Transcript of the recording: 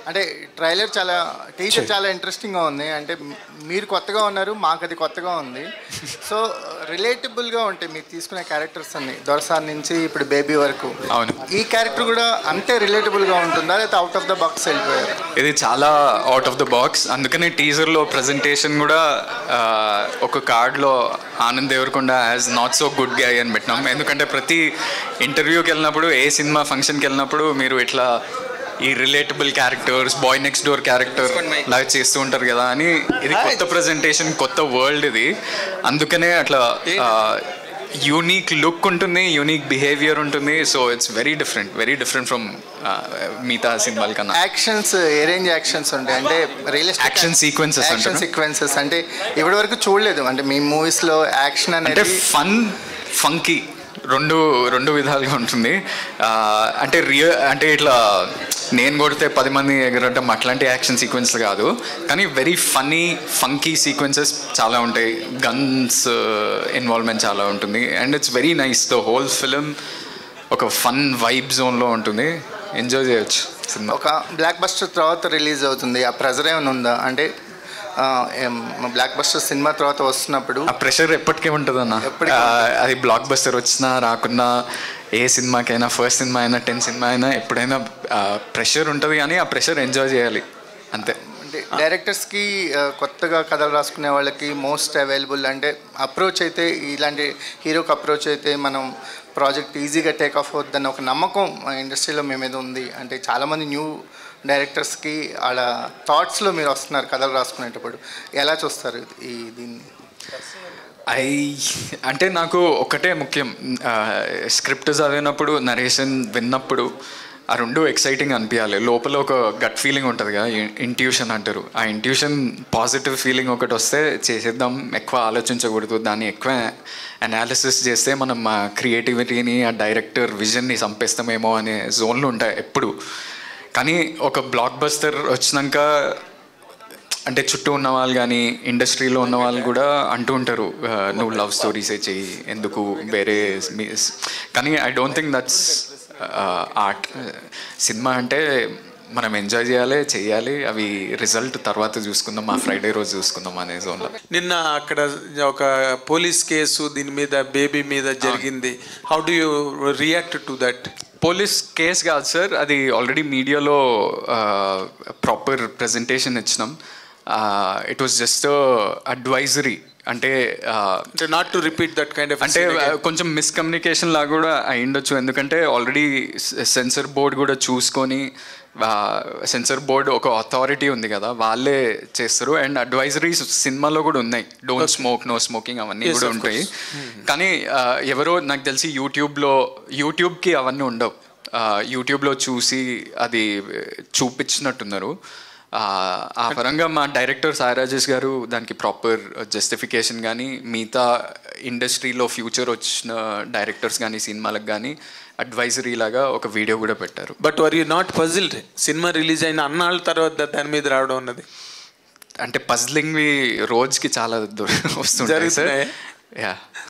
అంటే ట్రైలర్ చాలా టీచర్ చాలా ఇంట్రెస్టింగ్గా ఉంది అంటే మీ- మీరు కొత్తగా ఉన్నారు మాకు అది కొత్తగా ఉంది సో రిలేటబుల్గా ఉంటాయి మీరు తీసుకునే క్యారెక్టర్స్ అన్ని దొరసార్ నుంచి ఇప్పుడు బేబీ వరకు అవును. ఈ క్యారెక్టర్ కూడా అంతే రిలేటబుల్గా ఉంటుందా లేకపోతే అవుట్ ఆఫ్ ద బాక్స్ వెళ్ళిపోయారు ఇది చాలా అవుట్ ఆఫ్ ద బాక్స్ అందుకనే టీజర్లో ప్రజెంటేషన్ కూడా ఆ, ఒక కార్డ్లో Anand Deverakonda as not so good guy అని పెట్టినాం ఎందుకంటే ప్రతి ఇంటర్వ్యూకి వెళ్ళినప్పుడు ఏ సినిమా ఫంక్షన్కి వెళ్ళినప్పుడు మీరు ఇట్లా ఈ relatable characters boy next door character లాగా చేస్తూ ఉంటారు కదా అని ఇది కొత్త ప్రజెంటేషన్ కొత్త వరల్డ్ ఇది అందుకనే అట్లా యూనిక్ లుక్ ఉంటుంది యూనిక్ బిహేవియర్ ఉంటుంది so it's very different very different from మిగతా సినిమాల కన్నా యాక్షన్స్ ఏ రేంజ్ యాక్షన్స్ ఉంటాయి అంటే రియలిస్టిక్ Action sequences యాక్షన్ అంటారా? సీక్వెన్సెస్ అంటే ఇప్పటి వరకు చూడలేదు అంటే మీ మూవీస్లో యాక్షన్ అంటే అనేది ఫన్ ఫంకీ రెండు రెండు విధాలుగా ఉంటుంది ఆ, అంటే రియ అంటే ఇట్లా నేను కొడితే పది మంది ఎగరటం అట్లాంటి యాక్షన్ సీక్వెన్స్ కాదు కానీ వెరీ ఫనీ ఫంకీ సీక్వెన్సెస్ చాలా ఉంటాయి గన్స్ ఇన్వాల్వ్మెంట్ చాలా ఉంటుంది and it's very nice the whole film ఒక ఫన్ వైబ్ జోన్లో ఉంటుంది ఎంజాయ్ చేయొచ్చు సినిమా ఒక బ్లాక్ బస్టర్ తర్వాత రిలీజ్ అవుతుంది ఆ ప్రెజర్ ఏమైనా ఉందా అంటే బ్లాక్ బస్టర్ సినిమా తర్వాత వస్తున్నప్పుడు ఆ ప్రెషర్ ఎప్పటికీ ఉంటుంది అన్న ఎప్పటికీ ఆ, అది బ్లాక్ బస్టర్ వచ్చినా రాకున్నా ఏ సినిమాకైనా ఫస్ట్ సినిమా అయినా టెన్ సినిమా అయినా ఎప్పుడైనా ప్రెషర్ ఉంటుంది కానీ ఆ ప్రెషర్ ఎంజాయ్ చేయాలి అంతే అంటే డైరెక్టర్స్కి కొత్తగా కథలు రాసుకునే వాళ్ళకి మోస్ట్ అవైలబుల్ అంటే అప్రోచ్ అయితే ఇలాంటి హీరోకి అప్రోచ్ అయితే మనం ప్రాజెక్ట్ ఈజీగా టేక్ ఆఫ్ అవుతుందని ఒక నమ్మకం ఇండస్ట్రీలో మీ మీద ఉంది అంటే చాలామంది న్యూ డైరెక్టర్స్కి వాళ్ళ థాట్స్లో మీరు వస్తున్నారు కథలు రాసుకునేటప్పుడు ఎలా చూస్తారు ఈ దీన్ని ఐ అంటే నాకు ఒకటే ముఖ్యం స్క్రిప్ట్ చదివినప్పుడు నరేషన్ విన్నప్పుడు ఆ రెండు ఎక్సైటింగ్ అనిపించాలి లోపల ఒక గట్ ఫీలింగ్ ఉంటుంది కదా ఇంట్యూషన్ అంటారు ఆ ఇంట్యూషన్ పాజిటివ్ ఫీలింగ్ ఒకటి వస్తే చేసేద్దాం ఎక్కువ ఆలోచించకూడదు దాన్ని ఎక్కువ అనాలిసిస్ చేస్తే మనం ఆ క్రియేటివిటీని ఆ డైరెక్టర్ విజన్ని చంపేస్తామేమో అనే జోన్లు ఉంటాయి ఎప్పుడు కానీ ఒక బ్లాక్ బస్టర్ వచ్చినాక అంటే చుట్టూ ఉన్న వాళ్ళు కానీ ఇండస్ట్రీలో ఉన్న వాళ్ళు కూడా అంటూ ఉంటారు "ఆ, నువ్వు లవ్ స్టోరీసే చెయ్యి ఎందుకు వేరే మీ- కానీ I don't think that's art సినిమా అంటే మనం ఎంజాయ్ చేయాలి చెయ్యాలి అవి రిజల్ట్ తర్వాత చూసుకుందాం ఆ ఫ్రైడే రోజు చూసుకుందాం అనే జోన్లో నిన్న అక్కడ ఒక పోలీస్ కేసు దీని మీద బేబీ మీద జరిగింది how do you react to that police case కాదు సార్ అది ఆల్రెడీ మీడియాలో ప్రాపర్ ప్రజెంటేషన్ ఇచ్చినాం ఇట్ వాస్ జస్ట్ అడ్వైజరీ అంటే ఆ, అంటే not to repeat that kind of అంటే ఆ, కొంచెం మిస్కమ్యూనికేషన్ లాగా కూడా అయి ఉండొచ్చు ఎందుకంటే ఆల్రెడీ సెన్సర్ బోర్డ్ కూడా చూసుకొని సెన్సర్ బోర్డ్ ఒక అథారిటీ ఉంది కదా వాళ్ళే చేస్తారు అండ్ అడ్వైజరీస్ సినిమాలో కూడా ఉన్నాయి డోంట్ స్మోక్ నో స్మోకింగ్ అవన్నీ Yes, కూడా of ఉంటాయి కానీ ఆ, ఎవరో నాకు తెలిసి యూట్యూబ్లో యూట్యూబ్కి అవన్నీ ఉండవు ఆ, యూట్యూబ్లో చూసి అది చూపించినట్టున్నారు ఆ, ఆ పరంగా మా డైరెక్టర్ సాయి రాజేష్ గారు దానికి ప్రాపర్ జస్టిఫికేషన్ కానీ మిగతా ఇండస్ట్రీలో ఫ్యూచర్ వచ్చిన డైరెక్టర్స్ కానీ సినిమాలకు కానీ అడ్వైజరీ లాగా ఒక వీడియో కూడా పెట్టారు but were you not puzzled సినిమా రిలీజ్ అయిన అన్నాళ్ళ తర్వాత దాని మీద రావడం ఉన్నది అంటే పజ్లింగ్వి రోజుకి చాలా దొ- వస్తుంటాయి సార్ జరుగుతున్నాయా? యా